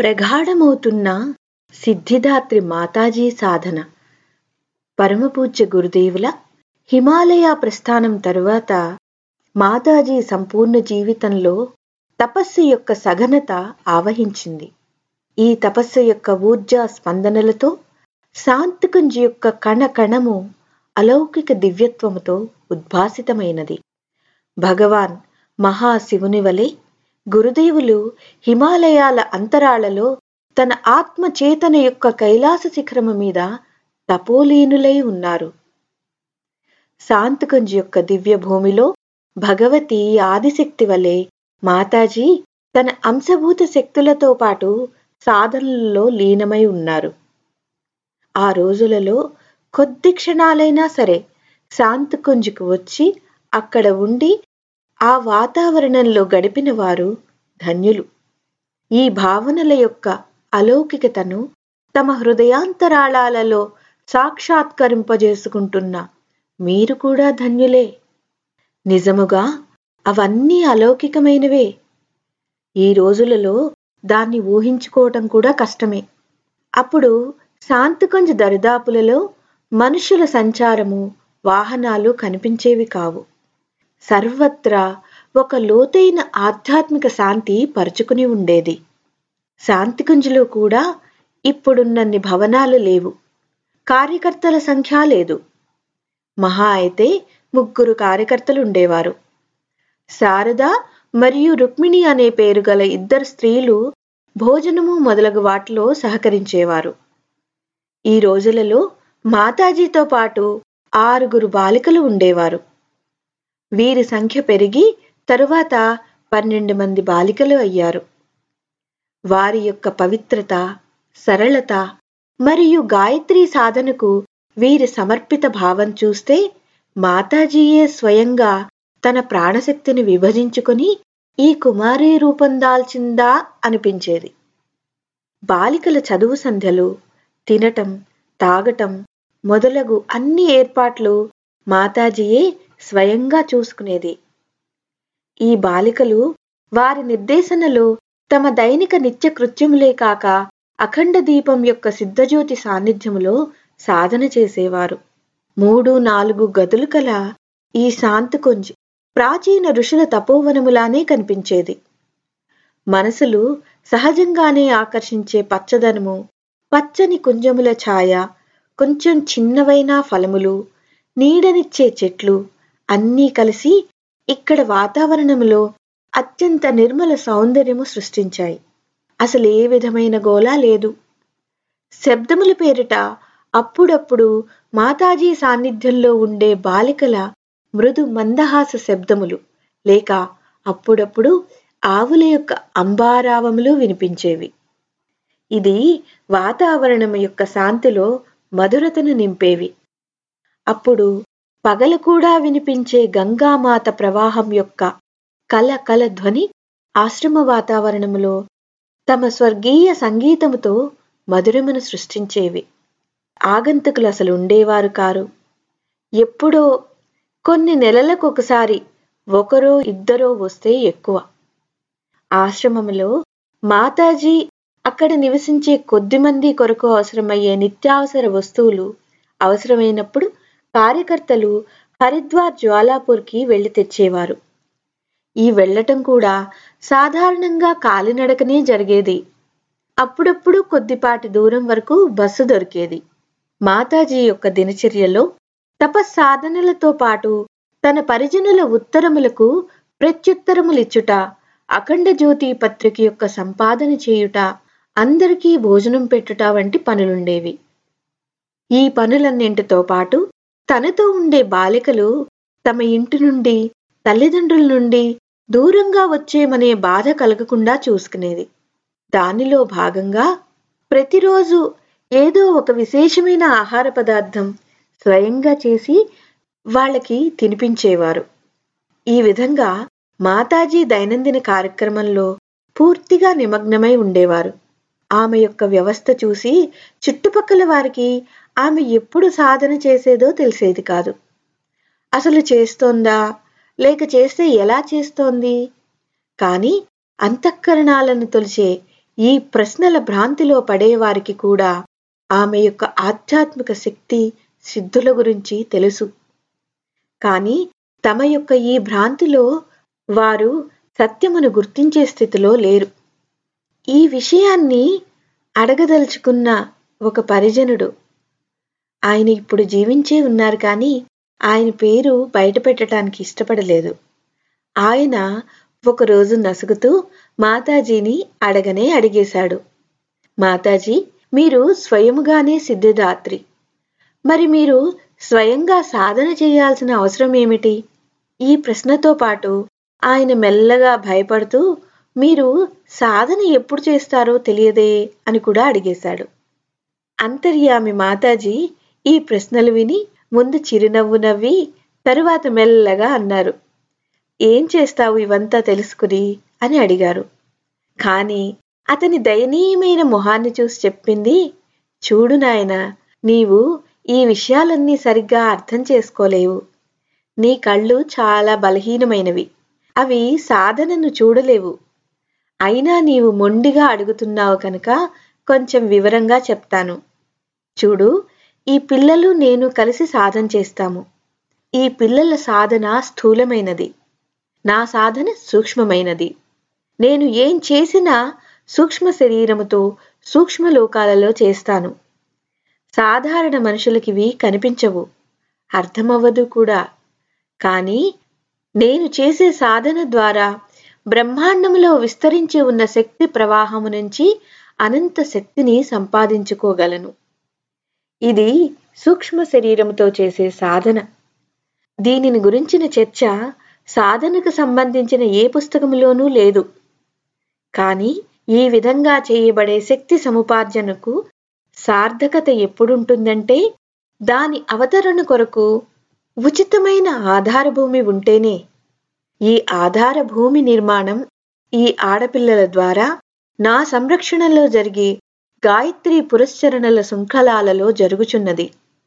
ప్రగాఢమవుతున్న సిద్ధిదాత్రి మాతాజీ సాధన పరమపూజ్య గురుదేవుల హిమాలయ ప్రస్థానం తరువాత మాతాజీ సంపూర్ణ జీవితంలో తపస్సు యొక్క సఘనత ఆవహించింది ఈ తపస్సు యొక్క ఊర్జా స్పందనలతో శాంతికుంజ్ యొక్క కణ కణము అలౌకిక దివ్యత్వముతో ఉద్భాసితమైనది భగవాన్ మహాశివుని వలె గురుదేవులు హిమాలయాల అంతరాళలో తన ఆత్మ చేతన యొక్క కైలాస శిఖరము మీద తపోలీనులై ఉన్నారు శాంతికుంజ్ యొక్క దివ్య భూమిలో భగవతి ఆదిశక్తి వలె మాతాజీ తన అంశభూత శక్తులతో పాటు సాధనలలో లీనమై ఉన్నారు ఆ రోజులలో కొద్ది క్షణాలైనా సరే శాంతికుంజుకు వచ్చి అక్కడ ఉండి ఆ వాతావరణంలో గడిపిన వారు ధన్యులు ఈ భావనల యొక్క అలౌకికతను తమ హృదయాంతరాళాలలో సాక్షాత్కరింపజేసుకుంటున్న మీరు కూడా ధన్యులే నిజముగా అవన్నీ అలౌకికమైనవే ఈ రోజులలో దాన్ని ఊహించుకోవటం కూడా కష్టమే అప్పుడు శాంతికొంజ దరిదాపులలో మనుషుల సంచారము వాహనాలు కనిపించేవి కావు సర్వత్రా ఒక లోతైన ఆధ్యాత్మిక శాంతి పరుచుకుని ఉండేది శాంతికుంజలో కూడా ఇప్పుడున్నన్ని భవనాలు లేవు కార్యకర్తల సంఖ్య లేదు మహా అయితే ముగ్గురు కార్యకర్తలు ఉండేవారు శారద మరియు రుక్మిణి అనే పేరు గల ఇద్దరు స్త్రీలు భోజనము మొదలగు వాటిలో సహకరించేవారు ఈ రోజులలో మాతాజీతో పాటు ఆరుగురు బాలికలు ఉండేవారు వీరి సంఖ్య పెరిగి తరువాత పన్నెండు మంది బాలికలు అయ్యారు వారి యొక్క పవిత్రత సరళత మరియు గాయత్రి సాధనకు వీరి సమర్పిత భావం చూస్తే మాతాజీయే స్వయంగా తన ప్రాణశక్తిని విభజించుకొని ఈ కుమారి రూపం దాల్చిందా అనిపించేది బాలికల చదువు సంధ్యలు తినటం తాగటం మొదలగు అన్ని ఏర్పాట్లు మాతాజీయే స్వయంగా చూసుకునేది ఈ బాలికలు వారి నిర్దేశనలో తమ దైనిక నిత్య కృత్యములే కాక అఖండ దీపం యొక్క సిద్ధజ్యోతి సాన్నిధ్యములో సాధన చేసేవారు మూడు నాలుగు గదులు కల ఈ శాంతికుంజ్ ప్రాచీన ఋషుల తపోవనములానే కనిపించేది మనసులు సహజంగానే ఆకర్షించే పచ్చదనము పచ్చని కుంజముల ఛాయ కొంచెం చిన్నవైన ఫలములు నీడనిచ్చే చెట్లు అన్నీ కలిసి ఇక్కడ వాతావరణములో అత్యంత నిర్మల సౌందర్యము సృష్టించాయి అసలు ఏ విధమైన గోలా లేదు శబ్దముల పేరిట అప్పుడప్పుడు మాతాజీ సాన్నిధ్యంలో ఉండే బాలికల మృదు మందహాస శబ్దములు లేక అప్పుడప్పుడు ఆవుల యొక్క అంబారావములు వినిపించేవి ఇది వాతావరణం యొక్క శాంతిలో మధురతను నింపేవి అప్పుడు పగలు కూడా వినిపించే గంగామాత ప్రవాహం యొక్క కల కల ధ్వని ఆశ్రమ వాతావరణములో తమ స్వర్గీయ సంగీతముతో మధురమును సృష్టించేవి ఆగంతుకులు అసలు ఉండేవారు కారు ఎప్పుడో కొన్ని నెలలకు ఒకసారి ఒకరో ఇద్దరో వస్తే ఎక్కువ ఆశ్రమములో మాతాజీ అక్కడ నివసించే కొద్దిమంది కొరకు అవసరమయ్యే నిత్యావసర వస్తువులు అవసరమైనప్పుడు కార్యకర్తలు హరిద్వార్ జ్వాలాపూర్కి వెళ్లి తెచ్చేవారు ఈ వెళ్లటం కూడా సాధారణంగా కాలినడకనే జరిగేది అప్పుడప్పుడు కొద్దిపాటి దూరం వరకు బస్సు దొరికేది మాతాజీ యొక్క దినచర్యలో తపస్సాధనలతో పాటు తన పరిజనుల ఉత్తరములకు ప్రత్యుత్తరములిచ్చుట అఖండ జ్యోతి పత్రిక యొక్క సంపాదన చేయుట అందరికీ భోజనం పెట్టుట వంటి పనులుండేవి ఈ పనులన్నింటితో పాటు తనతో ఉండే బాలికలు తమ ఇంటి నుండి తల్లిదండ్రుల నుండి దూరంగా వచ్చేమనే బాధ కలగకుండా చూసుకునేది దానిలో భాగంగా ప్రతిరోజు ఏదో ఒక విశేషమైన ఆహార పదార్థం స్వయంగా చేసి వాళ్ళకి తినిపించేవారు ఈ విధంగా మాతాజీ దైనందిన కార్యక్రమంలో పూర్తిగా నిమగ్నమై ఉండేవారు ఆమె యొక్క వ్యవస్థ చూసి చుట్టుపక్కల వారికి ఆమె ఎప్పుడు సాధన చేసేదో తెలిసేది కాదు అసలు చేస్తోందా లేక చేస్తే ఎలా చేస్తోంది కానీ అంతఃకరణాలను తొలిచే ఈ ప్రశ్నల భ్రాంతిలో పడేవారికి కూడా ఆమె యొక్క ఆధ్యాత్మిక శక్తి సిద్ధుల గురించి తెలుసు కానీ తమ యొక్క ఈ భ్రాంతిలో వారు సత్యమును గుర్తించే స్థితిలో లేరు ఈ విషయాన్ని అడగదలుచుకున్న ఒక పరిజనుడు ఆయన ఇప్పుడు జీవించే ఉన్నారు కానీ ఆయన పేరు బయట పెట్టడానికి ఇష్టపడలేదు ఆయన ఒకరోజు నసుగుతూ మాతాజీని అడగనే అడిగేశాడు మాతాజీ మీరు స్వయముగానే సిద్ధిదాత్రి మరి మీరు స్వయంగా సాధన చేయాల్సిన అవసరం ఏమిటి ఈ ప్రశ్నతో పాటు ఆయన మెల్లగా భయపడుతూ మీరు సాధన ఎప్పుడు చేస్తారో తెలియదే అని కూడా అడిగేశాడు అంతర్యామి మాతాజీ ఈ ప్రశ్నలు విని ముందు చిరునవ్వు నవ్వి తరువాత మెల్లగా అన్నారు ఏం చేస్తావు ఇవంతా తెలుసుకుని అని అడిగారు కాని అతని దయనీయమైన మొహాన్ని చూసి చెప్పింది చూడు నాయన నీవు ఈ విషయాలన్నీ సరిగ్గా అర్థం చేసుకోలేవు నీ కళ్ళు చాలా బలహీనమైనవి అవి సాధనను చూడలేవు అయినా నీవు మొండిగా అడుగుతున్నావు కనుక కొంచెం వివరంగా చెప్తాను చూడు ఈ పిల్లలు నేను కలిసి సాధన చేస్తాము ఈ పిల్లల సాధన స్థూలమైనది నా సాధన సూక్ష్మమైనది నేను ఏం చేసినా సూక్ష్మ శరీరముతో సూక్ష్మ లోకాలలో చేస్తాను సాధారణ మనుషులకివి కనిపించవు అర్థమవ్వదు కూడా కానీ నేను చేసే సాధన ద్వారా బ్రహ్మాండములో విస్తరించి ఉన్న శక్తి ప్రవాహము నుంచి అనంత శక్తిని సంపాదించుకోగలను ఇది సూక్ష్మ శరీరముతో చేసే సాధన దీనిని గురించిన చర్చ సాధనకు సంబంధించిన ఏ పుస్తకములోనూ లేదు కానీ ఈ విధంగా చేయబడే శక్తి సముపార్జనకు సార్థకత ఎప్పుడుంటుందంటే దాని అవతరణ కొరకు ఉచితమైన ఆధార భూమి ఉంటేనే ఈ ఆధార భూమి నిర్మాణం ఈ ఆడపిల్లల ద్వారా నా సంరక్షణలో జరిగి గాయత్రి పురస్చరణల శృంఖలాలలో జరుగుచున్నది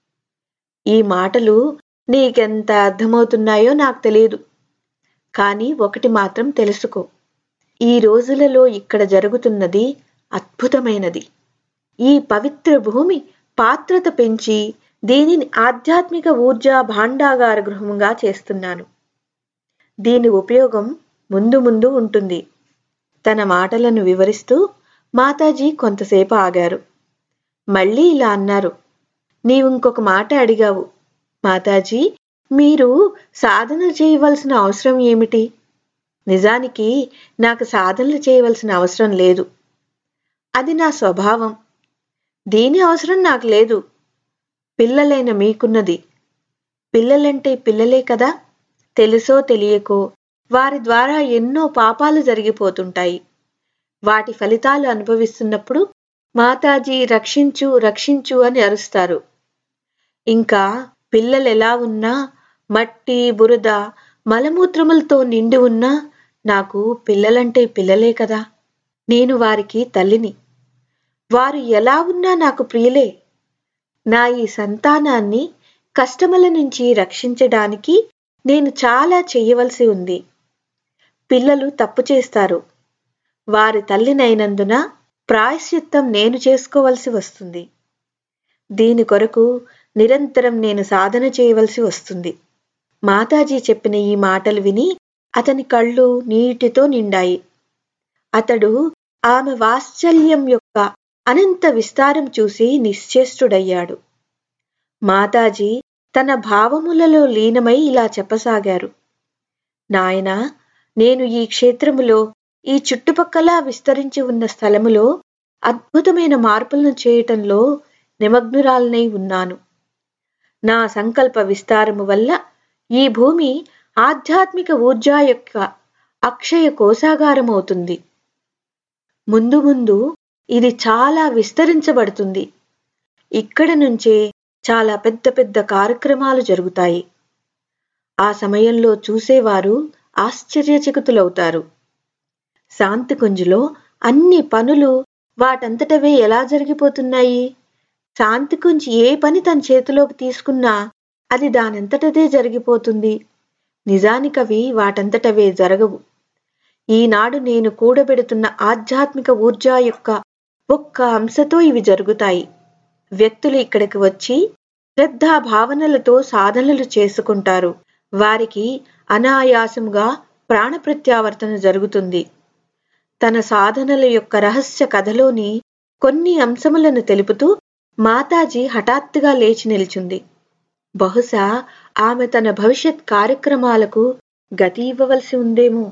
ఈ మాటలు నీకెంత అర్థమవుతున్నాయో నాకు తెలియదు కానీ ఒకటి మాత్రం తెలుసుకో ఈ రోజులలో ఇక్కడ జరుగుతున్నది అద్భుతమైనది ఈ పవిత్ర భూమి పాత్రత పెంచి దీనిని ఆధ్యాత్మిక ఊర్జా భాండాగార గృహంగా చేస్తున్నాను దీని ఉపయోగం ముందు ముందు ఉంటుంది తన మాటలను వివరిస్తూ మాతాజీ కొంతసేపు ఆగారు మళ్ళీ ఇలా అన్నారు నీవు ఇంకొక మాట అడిగావు మాతాజీ మీరు సాధన చేయవలసిన అవసరం ఏమిటి నిజానికి నాకు సాధనలు చేయవలసిన అవసరం లేదు అది నా స్వభావం దీని అవసరం నాకు లేదు పిల్లలైన మీకున్నది పిల్లలంటే పిల్లలే కదా తెలుసో తెలియకో వారి ద్వారా ఎన్నో పాపాలు జరిగిపోతుంటాయి వాటి ఫలితాలు అనుభవిస్తున్నప్పుడు మాతాజీ రక్షించు రక్షించు అని అరుస్తారు ఇంకా పిల్లలు ఎలా ఉన్నా మట్టి బురద మలమూత్రములతో నిండి ఉన్నా నాకు పిల్లలంటే పిల్లలే కదా నేను వారికి తల్లిని వారు ఎలా ఉన్నా నాకు ప్రియులే నా ఈ సంతానాన్ని కష్టముల నుంచి రక్షించడానికి నేను చాలా చెయ్యవలసి ఉంది పిల్లలు తప్పు చేస్తారు వారి తల్లినైనందున ప్రాయశ్చిత్తం నేను చేసుకోవలసి వస్తుంది దీని కొరకు నిరంతరం నేను సాధన చేయవలసి వస్తుంది మాతాజీ చెప్పిన ఈ మాటలు విని అతని కళ్ళు నీటితో నిండాయి అతడు ఆమె వాత్సల్యం యొక్క అనంత విస్తారం చూసి నిశ్చేష్టుడయ్యాడు మాతాజీ తన భావములలో లీనమై ఇలా చెప్పసాగారు నాయనా నేను ఈ క్షేత్రములో ఈ చుట్టుపక్కల విస్తరించి ఉన్న స్థలములో అద్భుతమైన మార్పులను చేయటంలో నిమగ్నురాలనై ఉన్నాను నా సంకల్ప విస్తారము వల్ల ఈ భూమి ఆధ్యాత్మిక ఊర్జా యొక్క అక్షయ కోశాగారమవుతుంది ముందు ముందు ఇది చాలా విస్తరించబడుతుంది ఇక్కడ నుంచే చాలా పెద్ద పెద్ద కార్యక్రమాలు జరుగుతాయి ఆ సమయంలో చూసేవారు ఆశ్చర్యచకితులవుతారు శాంతికుంజులో అన్ని పనులు వాటంతటవే ఎలా జరిగిపోతున్నాయి శాంతికుంజ్ ఏ పని తన చేతిలోకి తీసుకున్నా అది దానంతటదే జరిగిపోతుంది నిజానికవి వాటంతటవే జరగవు ఈనాడు నేను కూడబెడుతున్న ఆధ్యాత్మిక ఊర్జా యొక్క ఒక్క అంశతో ఇవి జరుగుతాయి వ్యక్తులు ఇక్కడికి వచ్చి శ్రద్ధా భావనలతో సాధనలు చేసుకుంటారు వారికి అనాయాసముగా ప్రాణప్రత్యావర్తన జరుగుతుంది తన సాధనల యొక్క రహస్య కథలోని కొన్ని అంశములను తెలుపుతూ మాతాజీ హఠాత్తుగా లేచి నిల్చుంది బహుశా ఆమె తన భవిష్యత్ కార్యక్రమాలకు గతి ఇవ్వవలసి ఉందేమో